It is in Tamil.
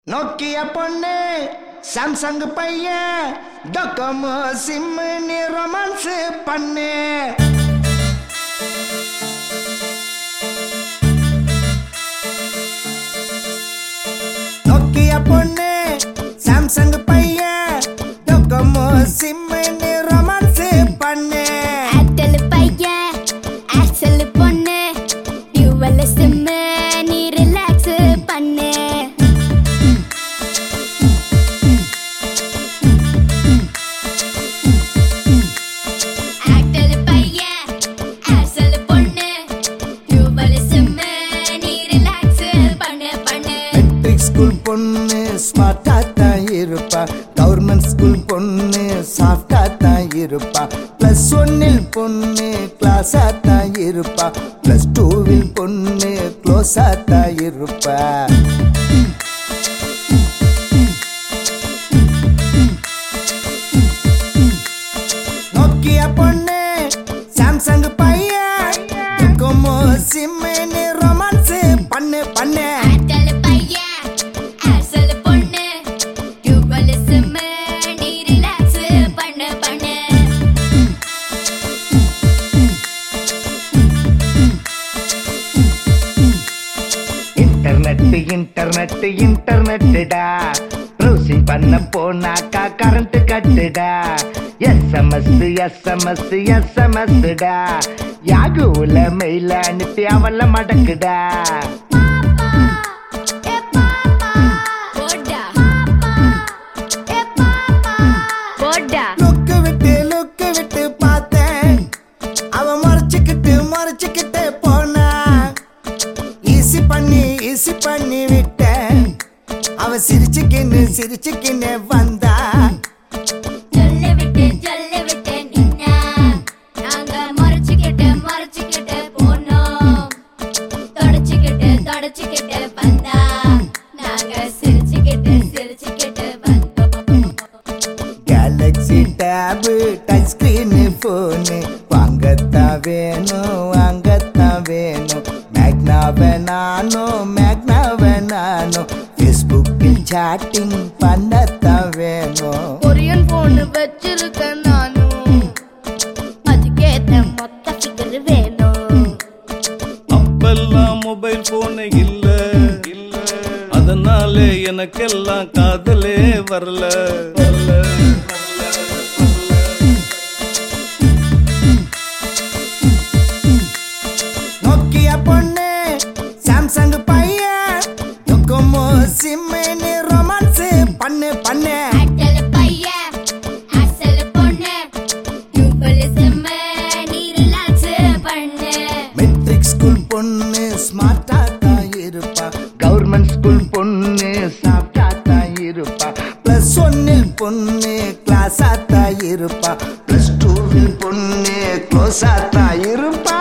நோக்கிய பொண்ணு சாம்சங் பையன் டொக்கமோ சிம்மு நீ ரொமான்ஸ் பண்ணு நோக்கிய பொண்ணு சாம்சங் பையன் டொக்கமோ சிம்மு நீ ரொமான்ஸ் பண்ணு ஏர்டெல் பையன் ஏர்செல் பொண்ணு டியூவல் சிம்மு நீ ரிலாக்ஸ் பண்ணு ஏர்டெல் பையன் ஏர்செல் பொண்ணு டியூவல் சிம்மு நீ ரிலாக்ஸ் பண்ணு பண்ணு மெட்ரிக் ஸ்கூல் பொண்ணு ஸ்மார்ட்டா தான் இருப்பா கவர்மெண்ட் ஸ்கூல் பொண்ணு சாஃப்டா தான் இருப்பா பிளஸ் ஒன்னில் பொண்ணு கிளாஸா தான் இருப்பா பிளஸ் டூவில் பொண்ணு க்ளோஸா தான் இருப்பா நோக்கிய பொண்ணு சாம்சங் பையன் கொமோ சிம்னு ரொமான்ஸ் பண்ணு பண்ணு ஏர்டெல் பையன் ஏர்செல் பொண்ணு டியூவல் சிம்மு நீ ரிலாக்ஸ் பண்ணு பண்ணு இன்டர்நெட் இன்டர்நெட் இன்டர்நெட்டுடா ப்ரௌசிங் பண்ண போனாக்கா கரண்ட் கட்டுடா எஸ்எம்எஸ் எஸ்எம்எஸ் எஸ்எம்எஸ்டா யாகுல மெயில அனுப்பி அவள மடக்குடா போடா போடா லுக்கு விட்டு லுக்கு விட்டு பார்த்தேன் அவ மறைச்சுக்கிட்டு மறைச்சுக்கிட்டு போனா ஈசி பண்ணி ஈசி பண்ணி விட்டேன் அவ சிரிச்சுக்கின்னு சிரிச்சுக்கின்னு வந்தா சொல்ல விட்டு சொல்ல விட்டு நின்னா நாங்க மறைச்சுக்கிட்டு மறைச்சுக்கிட்டு போனோம் தொடச்சுக்கிட்டு தொடச்சுக்கிட்டு வந்தா நாங்க சிரிச்சுக்கிட்டு சிரிச்சுக்கிட்டு வந்தோம் galaxy tab touch screen phone வாங்கத்தான் வேணும் வாங்கத்தான் வேணும் மேக்னா வேணானோ மேக்னா வேணானோ ஃபேஸ்புக்கில் சாட்டிங் பண்ணத்தான் வேணும் கொரியன் போன் வச்சிருக்கேன் நானும் அதுக்கேத்த மொத்த ஃபிகர் வேணும் அப்பெல்லாம் மொபைல் போனே இல்ல இல்ல அதனால எனக்கெல்லாம் காதலே வரல வரல, நோக்கிய பொண்ணு சாம்சங் பையன் டொக்கோமோ சிம்னு ரொமான்ஸ் பண்ணு பண்ணு அட்டல பையன் அசல் பொண்ணு டியூபல் செம்ம நீ ரிலாக்ஸ் பண்ணு மெட்ரிக் ஸ்கூல் பொண்ணு ஸ்மார்ட்டா தான் இருப்பா கவர்மெண்ட் ஸ்கூல் பொண்ணு சாஃப்டா தான் இருப்பா பிளஸ் ஒன்னில் பொண்ணு கிளாஸா தான் இருப்பா பிளஸ் டூவில் பொண்ணு க்ளோஸா தான் இருப்பா